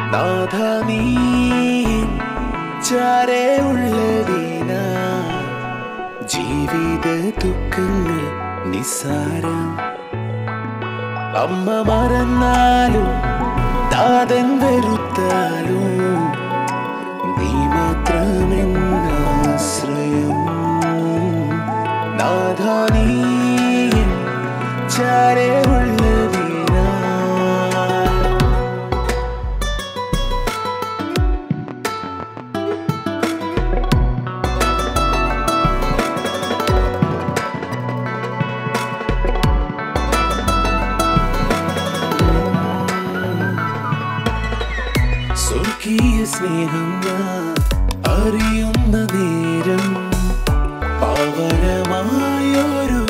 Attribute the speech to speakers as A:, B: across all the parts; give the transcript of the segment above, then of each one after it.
A: നാഥ നീ ചാരേ ഉള്ളതിന ജീവിത ദുഃഖങ്ങൾ നിസ്സാരം അമ്മ മറന്നാലും താതൻ വെറുത്താലും നീ മാത്രമെന്നാശ്രയം നാഥ നീ ചാരേ ഉള്ളതിനാ സ്വർഗീയ സ്നേഹം ഞാൻ അറിയുന്ന നേരം പാവനമായൊരു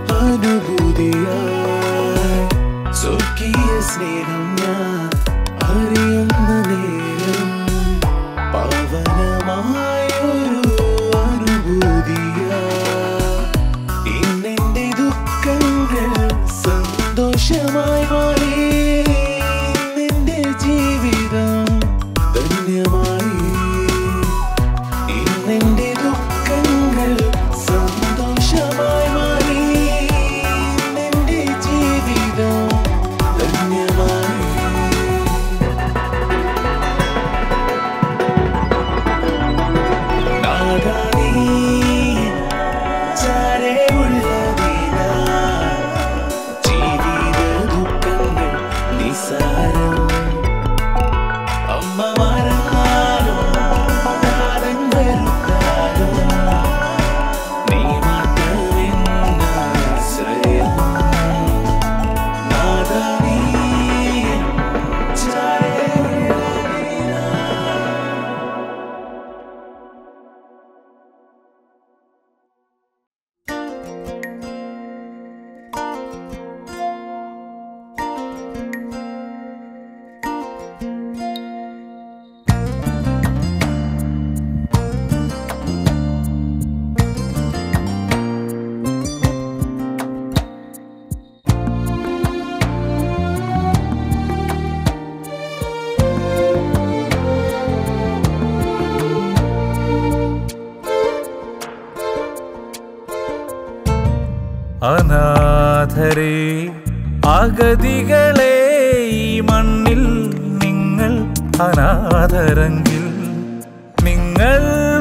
A: അനുഭൂതിയായി സ്വർഗീയ സ്നേഹം ഞാൻ അറിയുന്ന നേരം പാവനമായൊരു അനുഭൂതിയായി ഇന്നെന്റെ ദുഃഖങ്ങൾ സന്തോഷമായി മാറി ഇന്നെന്റെ ജീവിതം ധന്യമായി ഇന്നെന്റെ ദുഃഖങ്ങൾ സന്തോഷമായി മാറി ഇന്നെന്റെ ജീവിതം ധന്യമായി നാദാനീ ചാരേ ഉള്ളതിനാ ജീവിത ദുഃഖങ്ങൾ നിസാരം അമ്മ മറന്നാലും താരൻ വെറുത്താലും നീ മാത്രമെന്നാശ്രയം നാദാ നീ ചാരേ ഉള്ളതിനാ
B: അനാഥരെ അഗതികളെ ഈ മണ്ണിൽ നിങ്ങൾ അനാഥരെങ്കിൽ നിങ്ങൾ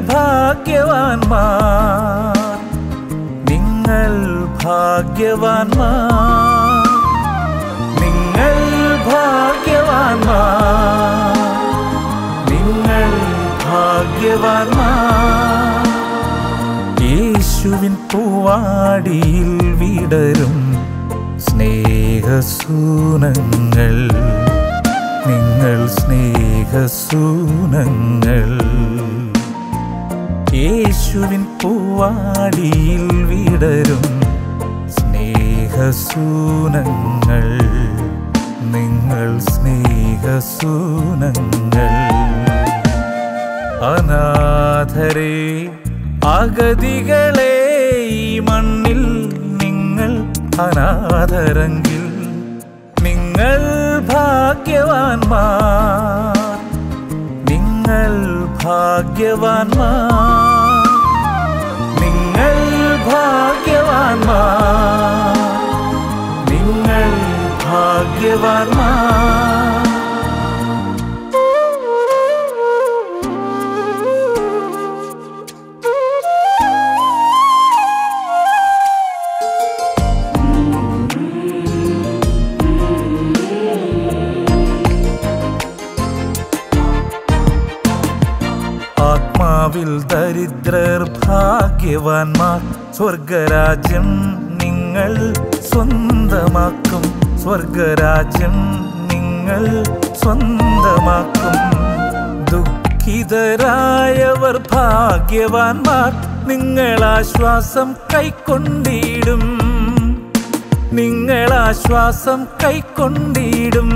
B: ഭാഗ്യവാന്മാർ നിങ്ങൾ ഭാഗ്യവാന്മാർ നിങ്ങൾ ഭാഗ്യവാന്മാർ നിങ്ങൾ ഭാഗ്യവാന്മാർ യേശുവിൻ പൂവാടിയിൽ വിടരും സ്നേഹസൂനങ്ങൾ നിങ്ങൾ സ്നേഹസൂനങ്ങൾ യേശുവിൻ പൂവാടിയിൽ വിടരും സ്നേഹസൂനങ്ങൾ നിങ്ങൾ സ്നേഹസൂനങ്ങൾ അനാഥരെ അഗതികളെ ഈ മണ്ണിൽ നിങ്ങൾ അനാഥരെങ്കിൽ നിങ്ങൾ ഭാഗ്യവാന്മാർ നിങ്ങൾ ഭാഗ്യവാന്മാർ നിങ്ങൾ ഭാഗ്യവാന്മാർ നിങ്ങൾ ഭാഗ്യവാന്മാർ ആത്മാവിൽ ദരിദ്രർ ഭാഗ്യവാന്മാർ സ്വർഗരാജ്യം നിങ്ങൾ സ്വന്തമാക്കും സ്വർഗരാജ്യം നിങ്ങൾ സ്വന്തമാക്കും ദുഃഖിതരായവർ ഭാഗ്യവാന്മാർ നിങ്ങൾ ആശ്വാസം കൈക്കൊണ്ടിടും നിങ്ങൾ ആശ്വാസം കൈക്കൊണ്ടിടും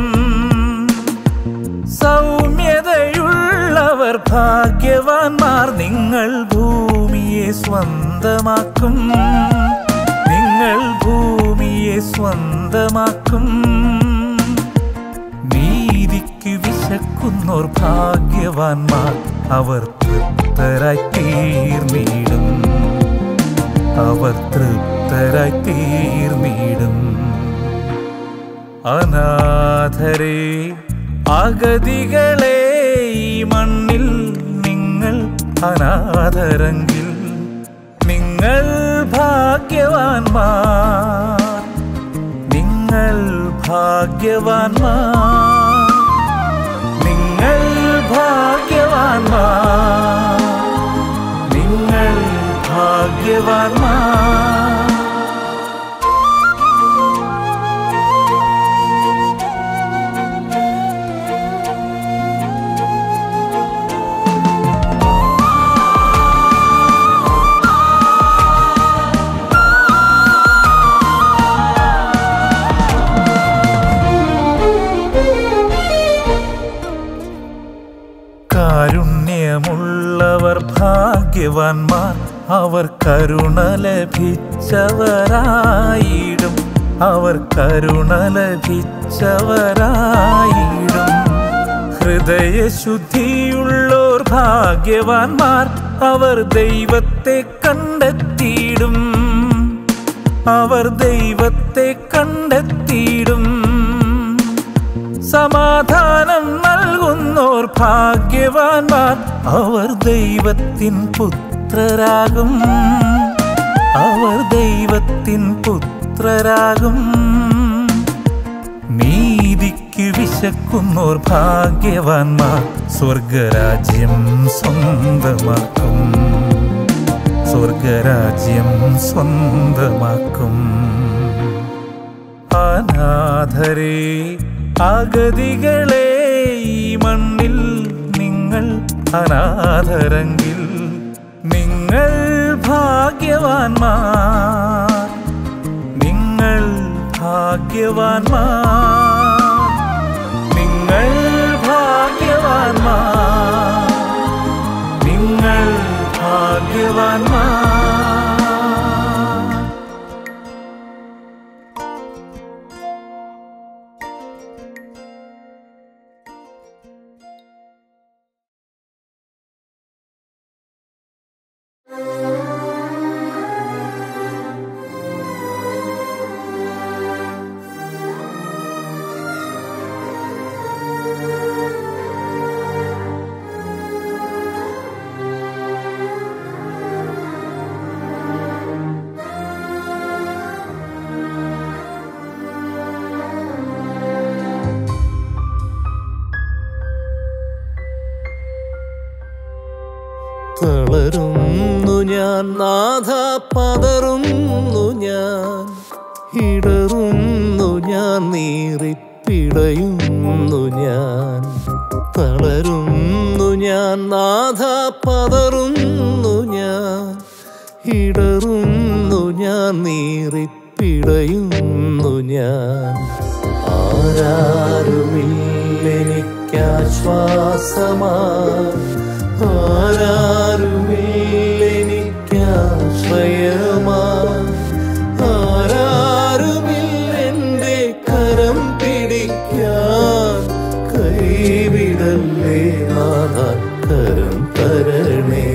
B: സൗമ്യതയുള്ളവർ ഭാഗ്യവാന്മാർ നിങ്ങൾ ഭൂമിയെ സ്വന്തമാക്കും നിങ്ങൾ ഭൂമിയെ സ്വന്തമാക്കും നീതിക്ക് വിശ വിശക്കുന്നോർ ഭാഗ്യവാന്മാർ അവർ തൃപ്തരായി തീർന്നിടും അവർ തൃപ്തരായി തീർന്നിടും അനാഥരെ അഗതികളെ ഈ മണ്ണിൽ നിങ്ങൾ അനാഥരെങ്കിൽ നിങ്ങൾ ഭാഗ്യവാന്മാർ നിങ്ങൾ ഭാഗ്യവാന്മാർ നിങ്ങൾ ഭാഗ്യവാന്മാർ നിങ്ങൾ ഭാഗ്യവാന്മാർ കാരുണ്യമുള്ളവർ ഭാഗ്യവാന്മാർ അവർ കരുണ ലഭിച്ചവരായിടും അവർ കരുണ ലഭിച്ചവരായിടും ഹൃദയശുദ്ധിയുള്ളോർ ഭാഗ്യവാന്മാർ അവർ ദൈവത്തെ കണ്ടെത്തിയിടും അവർ ദൈവത്തെ കണ്ടെത്തിയിടും സമാധാനം നൽകുന്നോർ ഭാഗ്യവാന്മാർ അവർ ദൈവത്തിൻ പുത്രരാകും അവർ ദൈവത്തിൻ പുത്രരാകും നീതിക്ക് വിശക്കുന്നോർ ഭാഗ്യവാന്മാർ സ്വർഗരാജ്യം സ്വന്തമാക്കും സ്വർഗരാജ്യം സ്വന്തമാക്കും അനാഥരെ അഗതികളെ ഈ മണ്ണിൽ നിങ്ങൾ അനാഥരെങ്കിൽ നിങ്ങൾ ഭാഗ്യവാന്മാർ നിങ്ങൾ ഭാഗ്യവാന്മാർ നിങ്ങൾ ഭാഗ്യവാന്മാർ നിങ്ങൾ ഭാഗ്യവാന്മാർ
C: തളരുന്നു ഞാൻ നാഥ പതറുന്നു ഞാൻ ഇടറുന്നു ഞാൻ നീറിപ്പിടയുന്നു ഞാൻ തളരുന്നു ഞാൻ നാഥ പതറുന്നു ഞാൻ ഇടറുന്നു ഞാൻ നീറിപ്പിടയുന്നു ഞാൻ ആരാരുമില്ലെനിക്കാശ്വാസമാ ആരാരുമില്ലെനിക്കാശ്രയമാ ആരാരുമില്ലെന്റെ കരം പിടിക്കാൻ കൈവിടല്ലേ നാഥ കരം തരണേ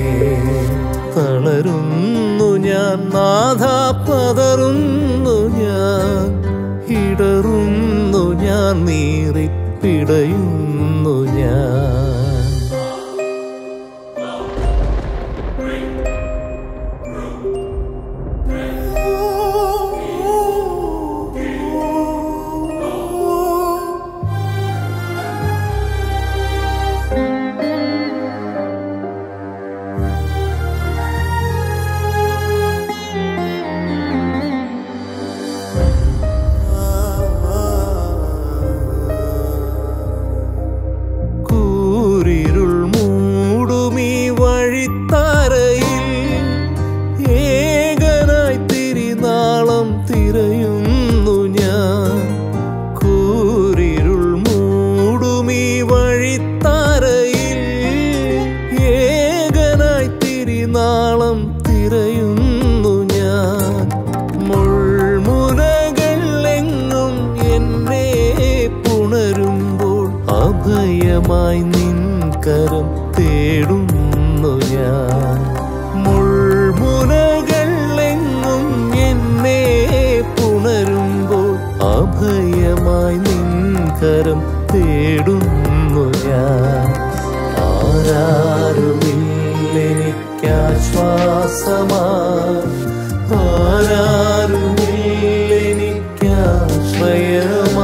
C: തളരുന്നു ഞാൻ നാഥ പതറുന്നു ഞാൻ ഇടറുന്നു ഞാൻ നീറിപ്പിടയുന്നു ഞാൻ അഭയമായി നിൻ കരം തേടുന്നു ഞാൻ മുൾമുനകളെങ്ങും എന്നെ പുണരുമ്പോൾ അഭയമായി നിൻ കരം തേടുന്നു ഞാൻ ആരാരുമില്ലെനിക്കാശ്വാസമാ ആരാരുമില്ലെനിക്കാശ്രയമാ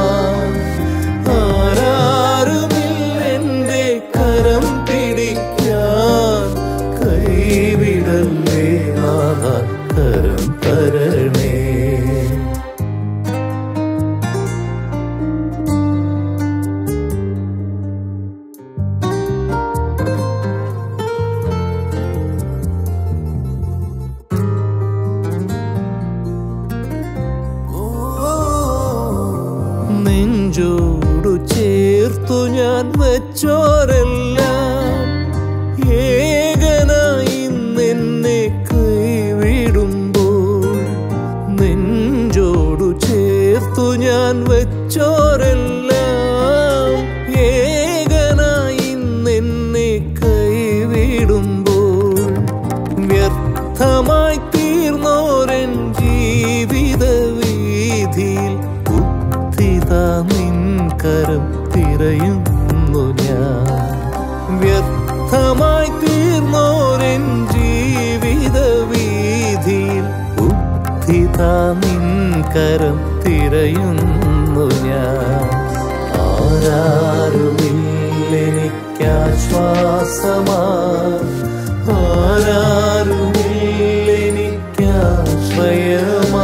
C: ആരാരുമില്ലെന്റെ കരം പിടിക്കാൻ കൈവിടല്ലേ നാഥ കരം തരണേ നെഞ്ചോടു ചേർത്തു ഞാൻ വെച്ചോരെല്ലാം ഏകനായി നിന്നെ കൈവിടുമ്പോൾ നെഞ്ചോടു ചേർത്തു ഞാൻ വെച്ചോരെല്ലാം ഏകനായി നിന്നെ കൈവിടുമ്പോൾ വ്യർത്ഥമായി തീർന്നോരൻ ജീവിത വീതിയിൽ കുത്തിതാ നിൻ കരം തിരയുന്നു ഞാൻ വ്യർത്ഥമായി തീർന്നോരൻ ജീവിത വീതിയിൽ ബുദ്ധിതാ നിൻ കരം തിരയുന്നു ഞാൻ ആരാരുമില്ലെനിക്കാശ്വാസമാ ആരാരുമില്ലെനിക്കാശ്രയമാ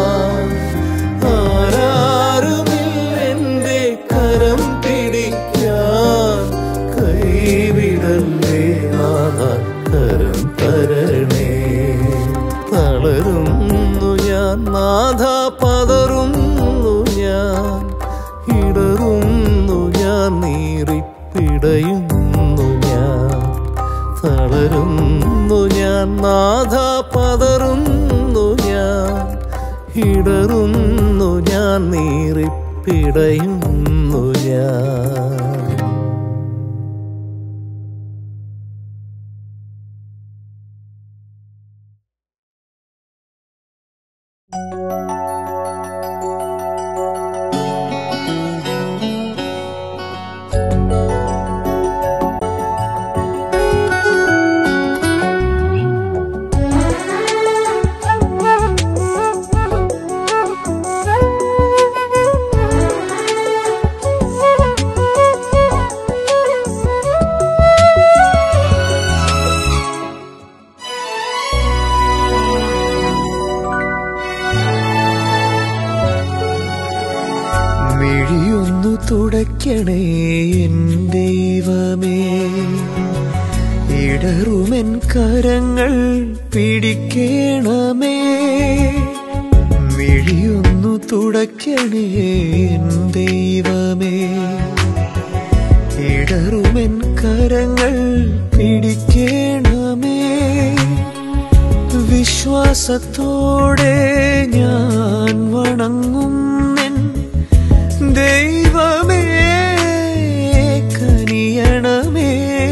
C: ആരാരുമില്ലെന്റെ കരം പിടിക്കാൻ കൈവിടല്ലേ നാഥ കരം തരണേ തളരുന്നു ഞാൻ നാഥ പതറുന്നു ഞാൻ ഇടറുന്നു ഞാൻ നീറിപ്പിടയുന്നു ഞാൻ തളരുന്നു ഞാൻ നാഥ പതറുന്നു ഞാൻ ഇടറുന്നു ഞാൻ നീറിപ്പിടയുന്നു ഞാൻ മിഴിയൊന്നു തുടയ്ക്കണേ എൻ ദൈവമേ ഇടറുമെൻ കരങ്ങൾ പിടിക്കണമേ മിഴിയൊന്നു തുടയ്ക്കണേ എൻ ദൈവമേ ഇടറുമെൻ കരങ്ങൾ പിടിക്കണമേ വിശ്വാസത്തോടെ ഞാൻ വണങ്ങും നിൻ ദൈവമേ കനിയണമേ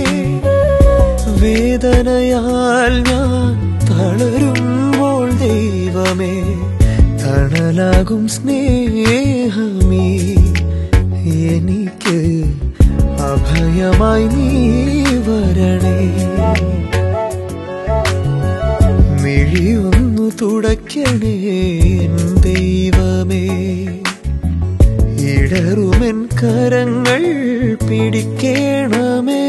C: വേദനയാൽ ഞാൻ തളരുമ്പോൾ ദൈവമേ തണലാകും സ്നേഹമേ എനിക്ക് അഭയമായി നീ വരണേ മിഴിയൊന്നു തുടയ്ക്കണേ എൻ ദൈവമേ ഇടറുമെൻ കരങ്ങൾ പിടിക്കണമേ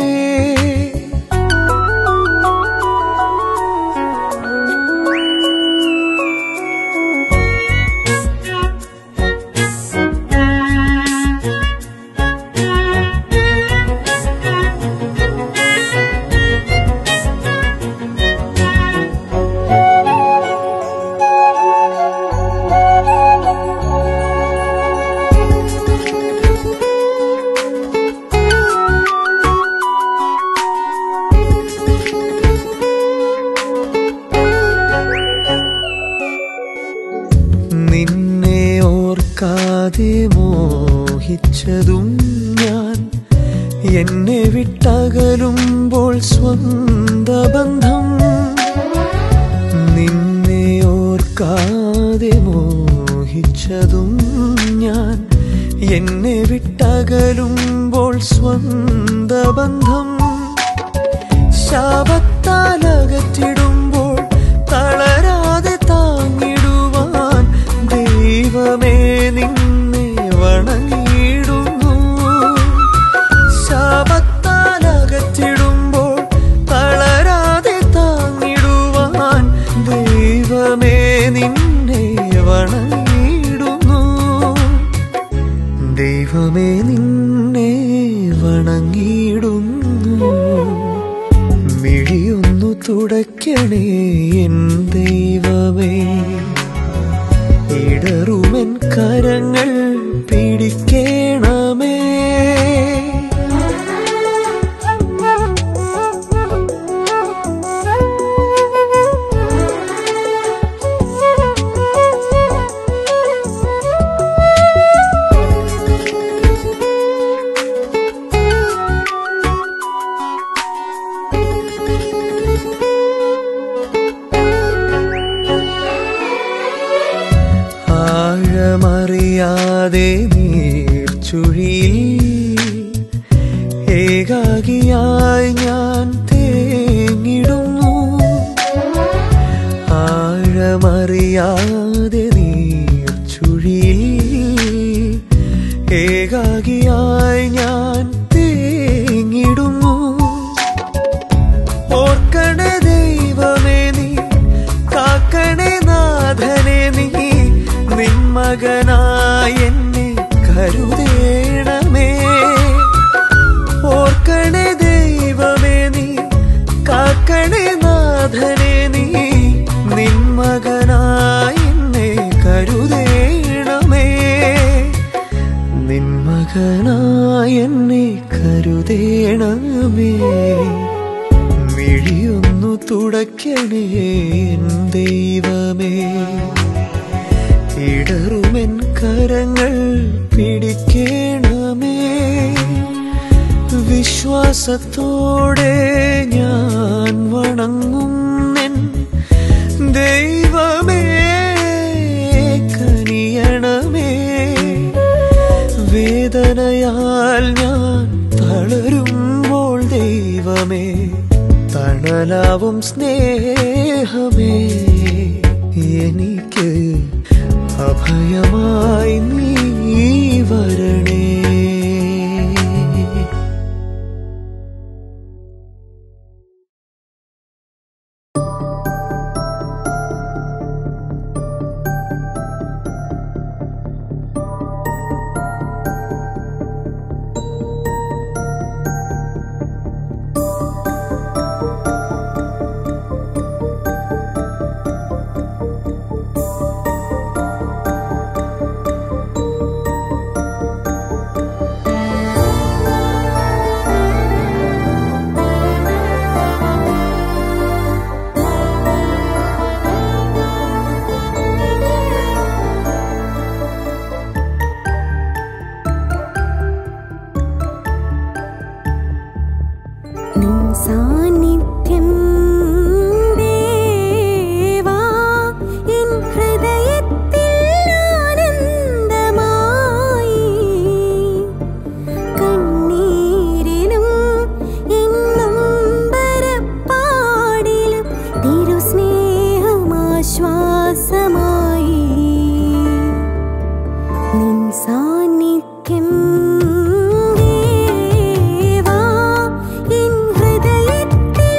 C: നിന്നെ ഓർക്കാതെ മോഹിച്ചതും ഞാൻ എന്നെ വിട്ടകലുമ്പോൾ സ്വന്ത ബന്ധം നിന്നെ ഓർക്കാതെ മോഹിച്ചതും ഞാൻ എന്നെ വിട്ടകലുമ്പോൾ സ്വന്ത ബന്ധം ശാപത്താലകറ്റിടുമ്പോൾ തളരാതെ താങ്ങിടുവാൻ ദൈവമേ നിന്നെ വണങ്ങിയിടുന്നു ശാപത്താലകറ്റിടുമ്പോൾ തളരാതെ താങ്ങിടുവാൻ ദൈവമേ നിന്നെ വണങ്ങിയിടുന്നു ദൈവമേ നിന്നെ വണങ്ങിയിടുന്നു മിഴിയൊന്നു തുടയ്ക്കണേ എൻ ദൈവമേ ഇടറുമെൻ കരങ്ങൾ പിടിക്കണമേ ആഴമറിയാതെ നീർച്ചുഴിയിൽ ഏകാകിയായി ഞാൻ തേങ്ങിടുന്നു ആഴമറിയാതെ നീർച്ചുഴിയിൽ ഏകാകിയായി ഞാൻ തേങ്ങിടുന്നു ഓർക്കണേ ദൈവമേ നീ കാക്കണേ നാഥനെ നീ നിന്മകനായ എന്നെ കരുതേണമേ ഓർക്കണേ ദൈവമേ നീ കാക്കണേ നാഥനെ നീ നിന്മകനായ എന്നെ കരുതേണമേ നിന്മകനായ എന്നെ കരുതേണമേ മിഴിയൊന്നു തുടയ്ക്കണേ എൻ ദൈവമേ ഇടറുമെൻ കരങ്ങൾ പിടിക്കണമേ വിശ്വാസത്തോടെ ഞാൻ വണങ്ങുന്നെൻ ദൈവമേ കനിയണമേ വേദനയാൽ ഞാൻ തളരുമ്പോൾ ദൈവമേ തണലാവും സ്നേഹമേ എനിക്ക് അഭയമായി നീ വരണേ
D: നിൻ സാന്നിധ്യം ദേവാ എൻ ഹൃദയത്തിൽ ആനന്ദമായി കണ്ണീരിലും എൻ നൊമ്പരപ്പാടിലും തിരുസ്നേഹമാശ്വാസമായി നിൻ സാന്നിധ്യം ദേവാ എൻ ഹൃദയത്തിൽ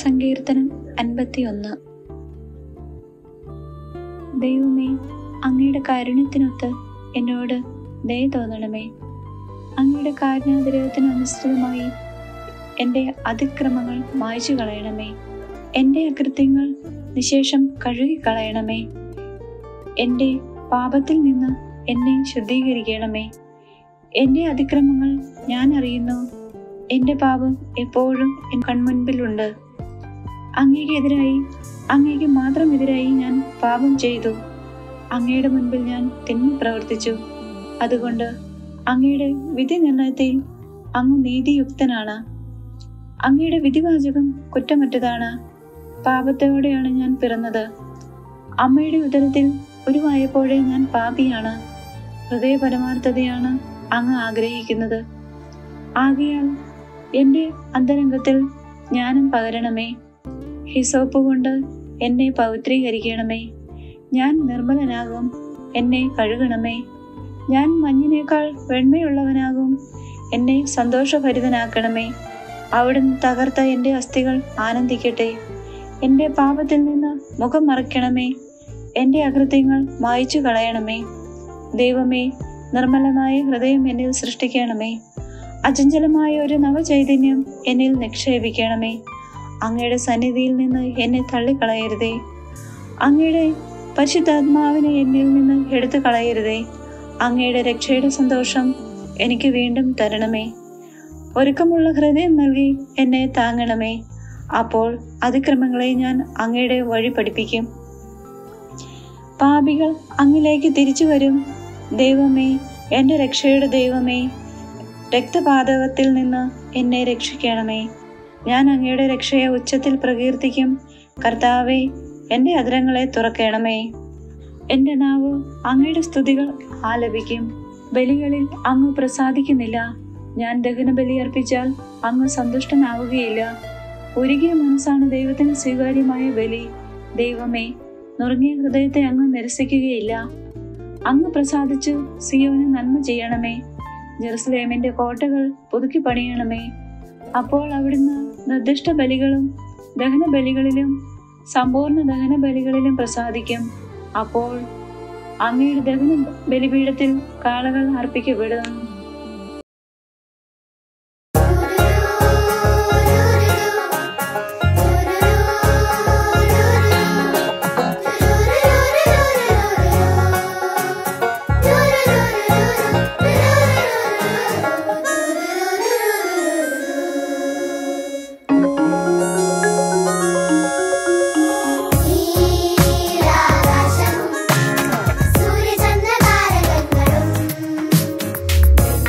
E: സങ്കീർത്തനം അൻപത്തിയൊന്ന് ദൈവമേ അങ്ങയുടെ കാരുണ്യത്തിനൊത്ത് എന്നോട് ദയ തോന്നണമേ അങ്ങയുടെ കാരുണ്യാതിരകത്തിന് അനുസൃതമായി എൻ്റെ അതിക്രമങ്ങൾ മായ്ച്ചു കളയണമേ എൻ്റെ അകൃത്യങ്ങൾ നിശേഷം കഴുകിക്കളയണമേ എൻ്റെ പാപത്തിൽ നിന്ന് എന്നെ ശുദ്ധീകരിക്കണമേ എൻ്റെ അതിക്രമങ്ങൾ ഞാൻ അറിയുന്നു എൻ്റെ പാപം എപ്പോഴും എൻ കൺമുൻപിലുണ്ട് അങ്ങേക്കെതിരായി അങ്ങേക്ക് മാത്രം എതിരായി ഞാൻ പാപം ചെയ്തു അങ്ങയുടെ മുൻപിൽ ഞാൻ തിന്മ പ്രവർത്തിച്ചു അതുകൊണ്ട് അങ്ങയുടെ വിധി നിർണയത്തിൽ അങ്ങ് നീതിയുക്തനാണ് അങ്ങയുടെ വിധിവാചകം കുറ്റമറ്റതാണ് പാപത്തോടെയാണ് ഞാൻ പിറന്നത് അമ്മയുടെ ഉദരത്തിൽ ഉരുവായപ്പോഴേ ഞാൻ പാപിയാണ് ഹൃദയ പരമാർത്ഥതയാണ് അങ്ങ് ആഗ്രഹിക്കുന്നത് ആകയാൽ എൻ്റെ അന്തരംഗത്തിൽ ജ്ഞാനം പകരണമേ ഹിസോപ്പ് കൊണ്ട് എന്നെ പവിത്രീകരിക്കണമേ ഞാൻ നിർമ്മലനാകും എന്നെ കഴുകണമേ ഞാൻ മഞ്ഞിനേക്കാൾ വെണ്മയുള്ളവനാകും എന്നെ സന്തോഷഭരിതനാക്കണമേ അവിടുന്ന് തകർത്ത എൻ്റെ അസ്ഥികൾ ആനന്ദിക്കട്ടെ എൻ്റെ പാപത്തിൽ നിന്ന് മുഖം മറയ്ക്കണമേ എൻ്റെ അകൃത്യങ്ങൾ മായ്ച്ചു കളയണമേ ദൈവമേ നിർമ്മലമായ ഹൃദയം എന്നിൽ സൃഷ്ടിക്കണമേ അചഞ്ചലമായ ഒരു നവചൈതന്യം എന്നിൽ നിക്ഷേപിക്കണമേ അങ്ങയുടെ സന്നിധിയിൽ നിന്ന് എന്നെ തള്ളിക്കളയരുതേ അങ്ങയുടെ പരിശുദ്ധാത്മാവിനെ എന്നിൽ നിന്ന് എടുത്തു കളയരുതേ അങ്ങയുടെ രക്ഷയുടെ സന്തോഷം എനിക്ക് വീണ്ടും തരണമേ ഒരുക്കമുള്ള ഹൃദയം നൽകി എന്നെ താങ്ങണമേ അപ്പോൾ അതിക്രമങ്ങളെ ഞാൻ അങ്ങയുടെ വഴി പഠിപ്പിക്കും പാപികൾ അങ്ങിലേക്ക് തിരിച്ചു വരും ദൈവമേ എൻ്റെ രക്ഷയുടെ ദൈവമേ രക്തപാതകത്തിൽ നിന്ന് എന്നെ രക്ഷിക്കണമേ ഞാൻ അങ്ങയുടെ രക്ഷയെ ഉച്ചത്തിൽ പ്രകീർത്തിക്കും കർത്താവെ എൻ്റെ അതിരങ്ങളെ തുറക്കണമേ എൻ്റെ നാവ് അങ്ങയുടെ സ്തുതികൾ ആലപിക്കും ബലികളിൽ അങ്ങ് പ്രസാദിക്കുന്നില്ല ഞാൻ ദഹന ബലി അർപ്പിച്ചാൽ അങ്ങ് സന്തുഷ്ടനാവുകയില്ല ഒരുകിയ മനസ്സാണ് ദൈവത്തിന് സ്വീകാര്യമായ ബലി ദൈവമേ നുറുങ്ങിയ ഹൃദയത്തെ അങ്ങ് നിരസിക്കുകയില്ല അങ്ങ് പ്രസാദിച്ചു സിയോന് നന്മ ചെയ്യണമേ ജെറുസലേമിന്റെ കോട്ടകൾ പുതുക്കി പണിയണമേ അപ്പോൾ അവിടുന്ന് നിർദ്ദിഷ്ട ബലികളും ദഹന ബലികളിലും സമ്പൂർണ്ണ ദഹന ബലികളിലും പ്രസാദിക്കും അപ്പോൾ അങ്ങയുടെ ദഹന ബലിപീഠത്തിൽ കാളകൾ അർപ്പിക്കപ്പെടും
F: നീലാകാശം സൂര്യചന്ദ്രതാരകങ്ങളും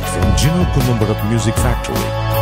F: from Gino Columbarat Music Factory.